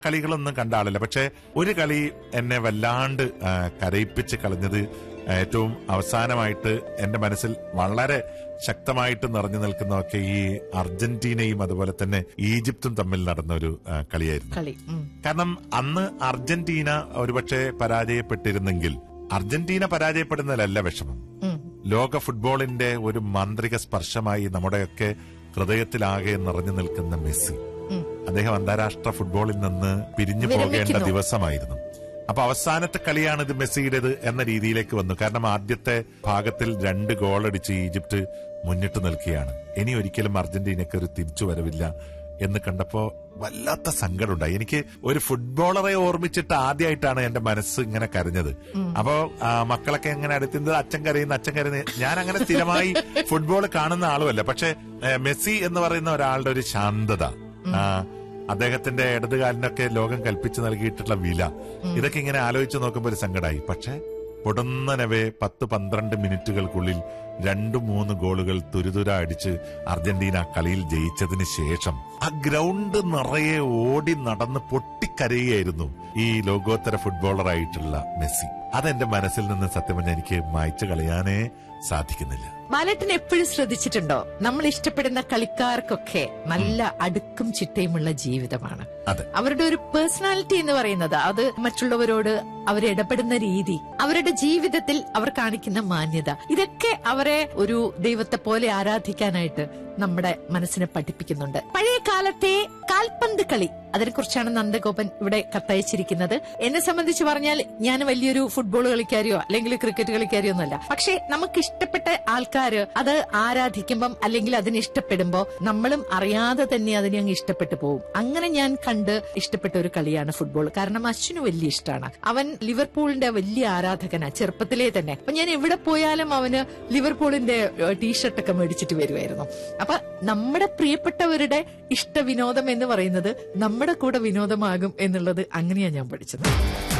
കളികളൊന്നും കണ്ട ആളില്ല പക്ഷെ ഒരു കളി എന്നെ വല്ലാണ്ട് ആ, കരയിപ്പിച്ച് കളഞ്ഞത് ഏറ്റവും അവസാനമായിട്ട് എന്റെ മനസ്സിൽ വളരെ ശക്തമായിട്ട് നിറഞ്ഞു നിൽക്കുന്നതൊക്കെ ഈ അർജന്റീനയും അതുപോലെ തന്നെ ഈജിപ്തും തമ്മിൽ നടന്ന ഒരു ആ, കളിയായിരുന്നു കളി ഉം. കാരണം അന്ന് അർജന്റീന ഒരുപക്ഷെ പരാജയപ്പെട്ടിരുന്നെങ്കിൽ അർജന്റീന പരാജയപ്പെടുന്നതിലല്ല വിഷമം ഉം. ലോക ഫുട്ബോളിന്റെ ഒരു മാന്ത്രിക സ്പർശമായി നമ്മുടെയൊക്കെ ഹൃദയത്തിലാകെ നിറഞ്ഞു നിൽക്കുന്ന മെസ്സി ഉം. അദ്ദേഹം അന്താരാഷ്ട്ര ഫുട്ബോളിൽ നിന്ന് പിരിഞ്ഞു പോകേണ്ട വിരമിക്കുന്നു. ദിവസമായിരുന്നു അപ്പൊ അവസാനത്തെ കളിയാണ് ഇത് മെസ്സിയുടേത് എന്ന രീതിയിലേക്ക് വന്നു കാരണം ആദ്യത്തെ ഭാഗത്തിൽ രണ്ട് ഗോൾ അടിച്ച് ഈജിപ്ത് മുന്നിട്ട് നിൽക്കുകയാണ് ഇനി ഒരിക്കലും അർജന്റീനയ്ക്ക് ഒരു തിരിച്ചു വരവില്ല എന്ന് കണ്ടപ്പോ വല്ലാത്ത സങ്കടമുണ്ടായി എനിക്ക് ഒരു ഫുട്ബോളറെ ഓർമ്മിച്ചിട്ട് ആദ്യമായിട്ടാണ് എന്റെ മനസ്സ് ഇങ്ങനെ കരഞ്ഞത് അപ്പോ ആ, മക്കളൊക്കെ എങ്ങനെ അടുത്തുന്നത് അച്ഛൻ കരയുന്ന അച്ഛൻ കരയുന്ന ഞാൻ അങ്ങനെ സ്ഥിരമായി ഫുട്ബോൾ കാണുന്ന ആളുമല്ല പക്ഷെ ഏ, മെസ്സി എന്ന് പറയുന്ന ഒരാളുടെ ഒരു ശാന്തത ആ, അദ്ദേഹത്തിന്റെ ഇടതുകാലിനൊക്കെ ലോകം കൽപ്പിച്ചു നൽകിയിട്ടുള്ള വില ഇതൊക്കെ ഇങ്ങനെ ആലോചിച്ച് നോക്കുമ്പോൾ ഒരു സങ്കടമായി പക്ഷെ പൊടുന്നനവേ പത്ത് പന്ത്രണ്ട് മിനിറ്റുകൾക്കുള്ളിൽ രണ്ടു മൂന്ന് ഗോളുകൾ തുരുതുര അടിച്ച് അർജന്റീന കളിയിൽ ജയിച്ചതിന് ശേഷം ആ ഗ്രൗണ്ട് നിറയെ ഓടി നടന്ന് പൊട്ടിക്കരയുകയായിരുന്നു ഈ ലോകോത്തര ഫുട്ബോളറായിട്ടുള്ള മെസ്സി അതെന്റെ മനസ്സിൽ നിന്ന് സത്യം പറഞ്ഞാൽ എനിക്ക് മായ്ച്ചു കളയാനേ സാധിക്കുന്നില്ല ബാലേട്ടൻ എപ്പോഴും ശ്രദ്ധിച്ചിട്ടുണ്ടോ നമ്മൾ ഇഷ്ടപ്പെടുന്ന കളിക്കാർക്കൊക്കെ നല്ല അടുക്കും ചിട്ടയുമുള്ള ജീവിതമാണ് അതെ അവരുടെ ഒരു പേഴ്സണാലിറ്റി എന്ന് പറയുന്നത് അത് മറ്റുള്ളവരോട് അവർ ഇടപെടുന്ന രീതി അവരുടെ ജീവിതത്തിൽ അവർ കാണിക്കുന്ന മാന്യത ഇതൊക്കെ അവരെ ഒരു ദൈവത്തെ പോലെ ആരാധിക്കാനായിട്ട് നമ്മുടെ മനസ്സിനെ പഠിപ്പിക്കുന്നുണ്ട് പഴയ കാലത്തെ കാൽപന്ത് കളി അതിനെക്കുറിച്ചാണ് നന്ദഗോപൻ ഇവിടെ കത്തയച്ചിരിക്കുന്നത് എന്നെ സംബന്ധിച്ച് പറഞ്ഞാൽ ഞാൻ വലിയൊരു ഫുട്ബോൾ കളിക്കാരിയോ അല്ലെങ്കിൽ ക്രിക്കറ്റ് കളിക്കാരിയോ ഒന്നുമല്ല പക്ഷെ നമുക്ക് ഇഷ്ടപ്പെട്ട ആൾക്കാര് അത് ആരാധിക്കുമ്പം അല്ലെങ്കിൽ അതിനെ ഇഷ്ടപ്പെടുമ്പോ നമ്മളും അറിയാതെ തന്നെ അതിനെ അങ്ങ് ഇഷ്ടപ്പെട്ടു പോകും അങ്ങനെ ഞാൻ കണ്ട് ഇഷ്ടപ്പെട്ട ഒരു കളിയാണ് ഫുട്ബോൾ കാരണം അശ്വിന് വലിയ ഇഷ്ടമാണ് അവൻ ലിവർപൂളിന്റെ വലിയ ആരാധകനാ ചെറുപ്പത്തിലേ തന്നെ അപ്പൊ ഞാൻ എവിടെ പോയാലും അവന് ലിവർപൂളിന്റെ ടീഷർട്ടൊക്കെ മേടിച്ചിട്ട് വരുമായിരുന്നു അപ്പൊ നമ്മുടെ പ്രിയപ്പെട്ടവരുടെ ഇഷ്ട വിനോദം എന്ന് പറയുന്നത് നമ്മുടെ കൂടെ വിനോദമാകും എന്നുള്ളത് അങ്ങനെയാ ഞാൻ പഠിച്ചത്